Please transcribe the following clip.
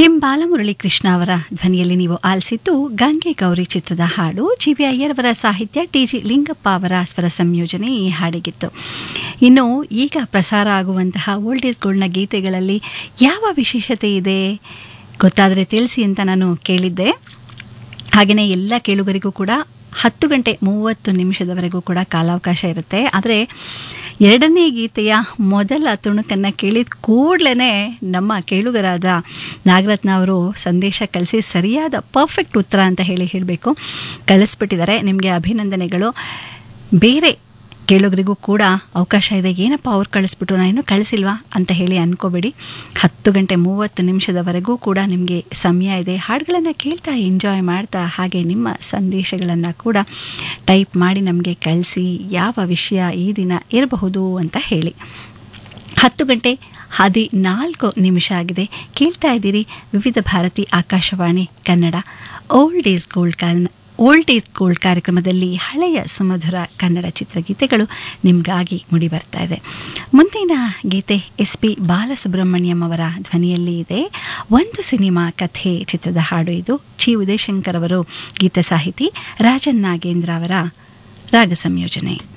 M Balamurali Krishna ಅವರ ಧ್ವನಿಯಲ್ಲಿ ನೀವು ಆಲಿಸಿದ್ದು ಗಂಗೆ ಗೌರಿ ಚಿತ್ರದ ಹಾಡು ಜಿ ವಿ ಅಯ್ಯರವರ ಸಾಹಿತ್ಯ ಟಿ ಜಿ ಲಿಂಗಪ್ಪ ಅವರ ಸ್ವರ ಸಂಯೋಜನೆ ಈ ಹಾಡಿಗಿತ್ತು ಇನ್ನು ಈಗ ಪ್ರಸಾರ ಆಗುವಂತಹ ಓಲ್ಡ್ ಏಜ್ ಗೋಲ್ಡ್ನ ಗೀತೆಗಳಲ್ಲಿ ಯಾವ ವಿಶೇಷತೆ ಇದೆ ಗೊತ್ತಾದರೆ ತಿಳಿಸಿ ಅಂತ ನಾನು ಕೇಳಿದ್ದೆ ಹಾಗೆಯೇ ಎಲ್ಲ ಕೇಳುಗರಿಗೂ ಕೂಡ ಹತ್ತು ಗಂಟೆ ಮೂವತ್ತು ನಿಮಿಷದವರೆಗೂ ಕೂಡ ಕಾಲಾವಕಾಶ ಇರುತ್ತೆ ಆದರೆ ಎರಡನೇ ಗೀತೆಯ ಮೊದಲ ತುಣುಕನ್ನು ಕೇಳಿದ ಕೂಡಲೇ ನಮ್ಮ ಕೇಳುಗರಾದ ನಾಗರತ್ನ ಅವರು ಸಂದೇಶ ಕಳಿಸಿ ಸರಿಯಾದ ಪರ್ಫೆಕ್ಟ್ ಉತ್ತರ ಅಂತ ಹೇಳಿ ಹೇಳಬೇಕು ಕಳಿಸ್ಬಿಟ್ಟಿದ್ದಾರೆ ನಿಮಗೆ ಅಭಿನಂದನೆಗಳು ಬೇರೆ ಕೇಳುಗರಿಗೂ ಕೂಡ ಅವಕಾಶ ಇದೆ ಏನಪ್ಪ ಅವ್ರು ಕಳಿಸ್ಬಿಟ್ರು ನಾನು ಇನ್ನೂ ಕಳಿಸಿಲ್ವಾ ಅಂತ ಹೇಳಿ ಅನ್ಕೋಬೇಡಿ ಹತ್ತು ಗಂಟೆ ಮೂವತ್ತು ನಿಮಿಷದವರೆಗೂ ಕೂಡ ನಿಮಗೆ ಸಮಯ ಇದೆ ಹಾಡುಗಳನ್ನು ಕೇಳ್ತಾ ಎಂಜಾಯ್ ಮಾಡ್ತಾ ಹಾಗೆ ನಿಮ್ಮ ಸಂದೇಶಗಳನ್ನು ಕೂಡ ಟೈಪ್ ಮಾಡಿ ನಮಗೆ ಕಳಿಸಿ ಯಾವ ವಿಷಯ ಈ ದಿನ ಇರಬಹುದು ಅಂತ ಹೇಳಿ ಹತ್ತು ಗಂಟೆ ಹದಿನಾಲ್ಕು ನಿಮಿಷ ಆಗಿದೆ ಕೇಳ್ತಾ ಇದ್ದೀರಿ Vividh Bharati Akashvani Kannada old is gold call old is gold ಕಾರ್ಯಕ್ರಮದಲ್ಲಿ ಹಳೆಯ ಸುಮಧುರ ಕನ್ನಡ ಚಿತ್ರಗೀತೆಗಳು ನಿಮಗಾಗಿ ಮೂಡಿ ಬರ್ತಾ ಇದೆ ಮುಂದಿನ ಗೀತೆ ಎಸ್ ಪಿ ಬಾಲಸುಬ್ರಹ್ಮಣ್ಯಂ ಅವರ ಧ್ವನಿಯಲ್ಲಿ ಇದೆ ಒಂದು ಸಿನಿಮಾ ಕಥೆ ಚಿತ್ರದ ಹಾಡು ಇದು ಚಿ ಉದಯಶಂಕರ್ ಅವರು ಗೀತ ಸಾಹಿತಿ ರಾಜನ್ ನಾಗೇಂದ್ರ ಅವರ ರಾಗ ಸಂಯೋಜನೆ